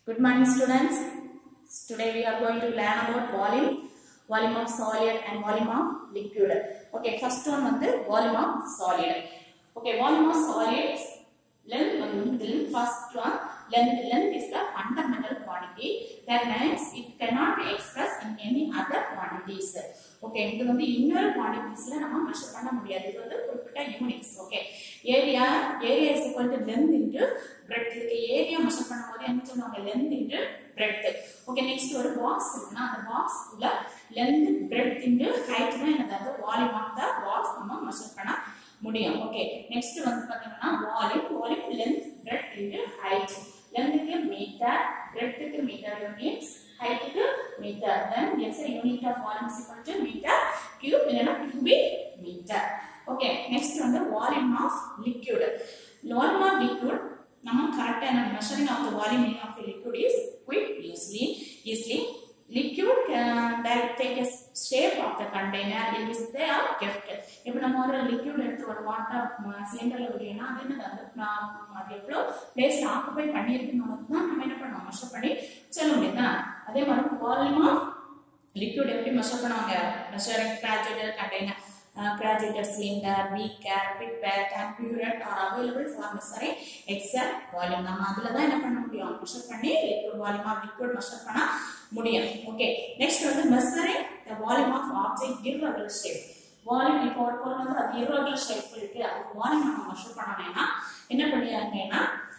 Good morning students. Today we are going to learn about volume, volume of solid and volume of liquid. Okay, first one வந்து volume of solid. Okay, volume of solids, length வந்து first one, length, length is the fundamental quantity. That means it cannot be expressed in any other quantities. Okay இது வந்து இன்னொரு குவான்டிட்டிஸ்ல நம்ம measure பண்ண முடியாது இது வந்து குறிப்பிட்ட units okay area area is equal to length into breadth இதுக்கு ஏரியா மெஷர் பண்ணும்போது என்ன சொல்லுவாங்க length into breadth okay next ஒரு பாக்ஸ் இருக்குன்னா அந்த பாக்ஸ் உள்ள லென்த் பிரெட் இன்டு ஹைட் தான் எனக்கு அந்த வால்யூம் ஆஃப் த பாக்ஸ் நம்ம மெஷர் பண்ண முடியும் ஓகே நெக்ஸ்ட் வந்து பாத்தீங்கன்னா volume volume length breadth into height லென்த்துக்கு மீட்டர் பிரெட்டுக்கு மீட்டர் யூனிட்ஸ் ஹைட்டுக்கு metre then S unit of volume is equal to metre cube இல்லைன்னா கியூபிக் மீட்டர் ஓகே நெக்ஸ்ட் வந்து volume of liquid volume of liquid நம்ம கரெக்டான measuring of the volume of liquid is quick easily easily liquid can that take a shape of the container in which they are kept இப்போ நம்ம ஒரு liquid எடுத்து ஒரு water சிலிண்டர்ல விடுறீங்கன்னா அது என்ன அது நான் அது எவ்வளோ பிளேஸ் ஆக்குபை பண்ணியிருக்குன்னு தான் நம்ம என்ன பண்ணுவோம் மெஷர் பண்ணி சொல்ல முடியுதா அதே மாதிரி வால்யூம் ஆஃப் லிக்விட் எப்படி மெஷர் பண்ணுவாங்க measuring graduated container graduated cylinder, beaker, pipette and purette are available for measuring exact volume. நம்ம அதுல தான் என்ன பண்ண முடியும் மெஷர் பண்ணி liquid volume of liquid measure பண்ண முடியும் ஓகே நெக்ஸ்ட் வந்து measuring the volume of object irregular shape volume இப்போ ஒரு பொருள் வந்து அது irregular shape இருக்கு அதுக்கு வால்யூம் நம்ம மெஷர் பண்ணணும்னா என்ன பண்ணியாங்கன்னா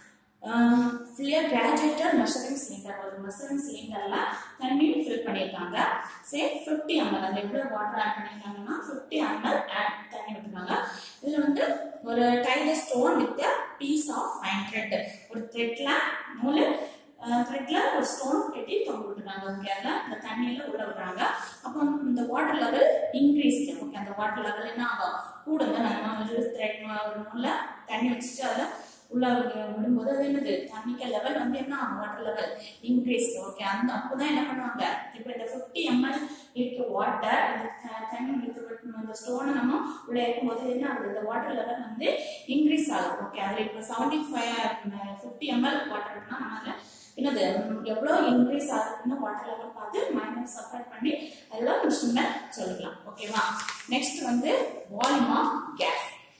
ஃபில்லியர் கிராஜுவேட்டர் மெஷரிங் சிலிண்டர் ஒரு மெஷரிங் சிலிண்டர்ல தண்ணி ஃபில் பண்ணியிருக்காங்க சே ஃபிஃப்டி எம்எல் அதில் எவ்வளோ வாட்டர் ஆட் பண்ணியிருக்காங்கன்னா ஃபிஃப்டி எம்எல் ஆட் தண்ணி விட்டுருக்காங்க இதில் வந்து ஒரு டைல stone with piece of fine thread ஒரு த்ரெட்ல நூல் த்ரெட்ல ஒரு ஸ்டோன் கட்டி தொங்க விட்டுருக்காங்க ஓகே அதில் இந்த தண்ணியில உள்ள விடுறாங்க அப்போ இந்த வாட்டர் லெவல் இன்க்ரீஸ் ஓகே அந்த வாட்டர் லெவல் என்ன ஆகும் கூடுங்க நம்ம ஒரு த்ரெட் ஒரு நூல்ல தண்ணி வச்சுட்டு அதில் உள்ள விடும்போது அது என்னது தண்ணிக்க லெவல் வந்து என்ன ஆகும் வாட்டர் லெவல் இன்க்ரீஸ் ஓகே அந்த அப்போதான் என்ன பண்ணுவாங்க இப்போ இந்த ஃபிஃப்டி எம்எல் இருக்க வாட்டர் இந்த தண்ணி எடுத்து அந்த ஸ்டோனை நம்ம உள்ள இருக்கும்போது என்ன ஆகுது இந்த வாட்டர் லெவல் வந்து இன்க்ரீஸ் ஆகுது ஓகே அதில் இப்போ seventy five fifty ML water இருக்குன்னா நம்ம அதில் என்னது எவ்வளோ இன்க்ரீஸ் ஆகுதுன்னு வாட்டர் லெவல் பார்த்து மைனஸ் செப்பரேட் பண்ணி அதில் மிஷினில் சொல்லிக்கலாம் ஓகேவா நெக்ஸ்ட் வந்து volume of gas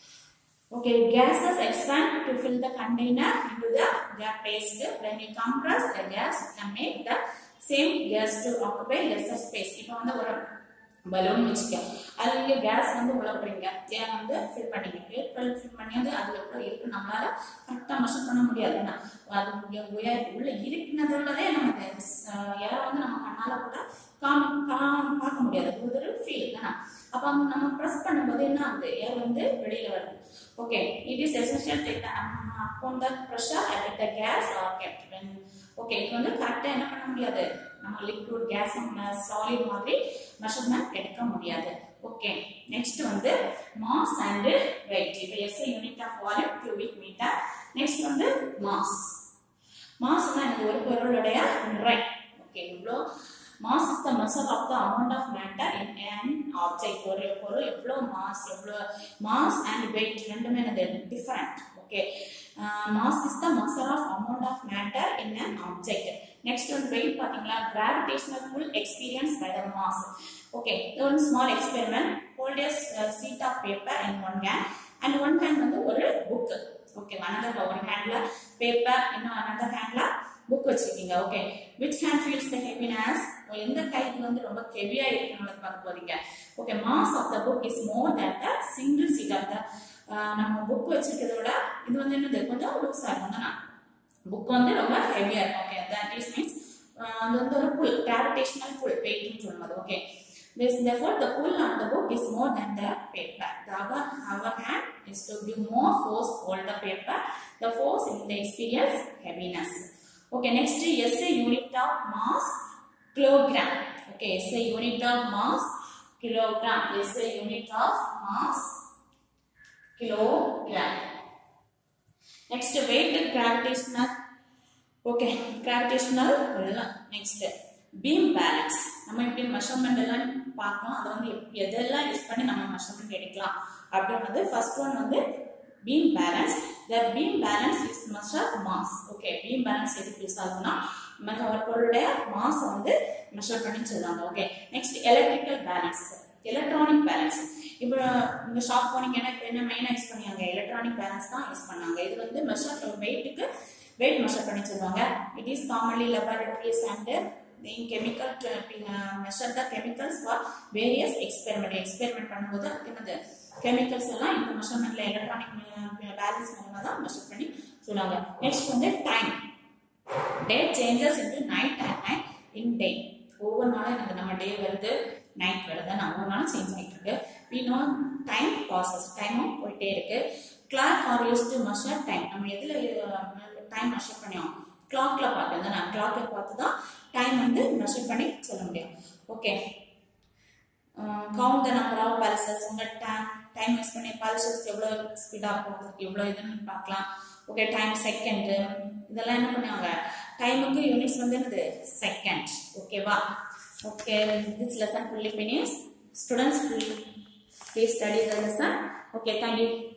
Okay, gases expand to fill the container into the their paste. When you compress the gas, you can make the same gas to occupy lesser space. இப்போ வந்து ஒரு balloon வச்சுக்க அதில் இங்கே case வந்து உள்ள விடுறீங்க ஏன் வந்து ஃபில் பண்ணிங்க ஏப்ரல் ஃபில் பண்ணி வந்து அதில் எவ்வளோ இருக்கு நம்மளால கரெக்டாக மெஷர் பண்ண முடியாது ஏன்னா அது இங்கே உயர் உள்ள இருக்குனதுள்ளதே நமக்கு ஏர் வந்து நம்ம கண்ணால் கூட காம் காம் பார்க்க முடியாது அது ஒரு ஃபீல் ஏன்னா அப்போ நம்ம ப்ரெஸ் பண்ணும்போது என்ன ஆகுது ஏர் வந்து வெளியில் வருது okay it is essential take upon the pressure at the gas are kept when okay இது வந்து கரெக்டாக என்ன பண்ண முடியாது நம்ம லிக்விட் கேஸ் சாலிட் மாதிரி மெஷர்மெண்ட் எடுக்க முடியாது ஓகே நெக்ஸ்ட் வந்து மாஸ் அண்ட் வெயிட் இப்போ SI unit of volume cubic metre next வந்து மாஸ் மாஸ்னா எனக்கு ஒரு பொருளுடைய நிறை ஓகே இவ்வளோ mass is the measure of the amount of matter in an object ஒரு பொருள் எவ்வளோ மாஸ் எவ்வளோ மாஸ் அண்ட் வெயிட் ரெண்டுமே எனக்கு different okay mass is the measure of amount of matter in an object next வந்து weight பார்த்தீங்களா gravitational pull experience by the mass okay one small experiment hold as sheet of paper in one hand and one hand வந்து ஒரு book okay another one ஹேண்ட்ல paper இன்னும் another ஹேண்ட்ல book வச்சிருக்கீங்க okay which hand feels the heaviness எந்த கைக்கு வந்து ரொம்ப ஹெவியா இருக்குன்னு பார்க்க போறீங்க okay mass of the book is more than the single sheet of the நம்ம புக் வச்சிருக்கிறத விட இது வந்து என்னது கொஞ்சம் லூஸா இருக்கும் தானே புக் வந்து ரொம்ப ஹெவியா இருக்கும் ஓகே தட் இஸ் மீன்ஸ் அது வந்து ஒரு புல் கிராவிடேஷனல் புல் வெயிட்னு சொல்லுவது okay This, therefore, the pull on the book is more than the paper. The other, our hand is to give more force hold the paper. The force in the experience heaviness. Okay, next is a unit of mass kilogram. Okay, is a unit of mass kilogram. Is a unit of mass kilogram. Next, weight gravitational. Okay, gravitational. Next, beam balance. நம்ம இப்படி measurement எல்லாம் பார்க்கணும் அதை வந்து எதெல்லாம் use பண்ணி நம்ம measurement எடுக்கலாம் அப்படின்றது ஃபர்ஸ்ட் ஒன் வந்து beam balance the beam balance is measure mass okay beam balance எதுக்கு யூஸ் ஆகும்னா ஒரு பொருளுடைய மாஸ் வந்து மெஷர் பண்ணி சொல்லுவாங்க okay next electrical balance electronic balance இப்போ இந்த ஷாப் போனீங்கன்னா இப்போ என்ன மெயினாக யூஸ் பண்ணாங்க எலக்ட்ரானிக் பேலன்ஸ் தான் யூஸ் பண்ணாங்க இது வந்து மெஷர் வெயிட்டுக்கு வெயிட் மெஷர் பண்ணி சொல்லுவாங்க it is commonly laboratories and in chemical measure the chemicals for various experiment experiment பண்ணும்போது அதுக்கு என்னது கெமிக்கல்ஸ் எல்லாம் இந்த மெஷர்மெண்ட்ல எலக்ட்ரானிக் பேலன்ஸ் மூலமாக தான் மெஷர் பண்ணி சொல்லுவாங்க நெக்ஸ்ட் வந்து time day changes into night and night in day ஒவ்வொரு நாளும் எனக்கு நம்ம டே வருது நைட் வருது நான் ஒவ்வொரு நாளும் சேஞ்ச் ஆகிட்டு இருக்கு வி நோ டைம் ப்ராசஸ் டைமும் போயிட்டே இருக்கு clock are use to measure time நம்ம எதில் டைம் மெஷர் பண்ணியோம் கிளாக்ல பார்த்து நான் கிளாக்ல பார்த்து தான் டைம் வந்து மெஷர் பண்ணி சொல்ல முடியும் okay count the number of pulses உங்கள் டைம் டைம் யூஸ் பண்ணி பல்சஸ் எவ்வளோ ஸ்பீடாக போகுது எவ்வளோ இதுன்னு பார்க்கலாம் ஓகே டைம் செகண்ட் இதெல்லாம் என்ன பண்ணுவாங்க டைமுக்கு யூனிட்ஸ் வந்து என்னது செகண்ட் ஓகேவா okay this lesson fully finish students please study the lesson okay thank you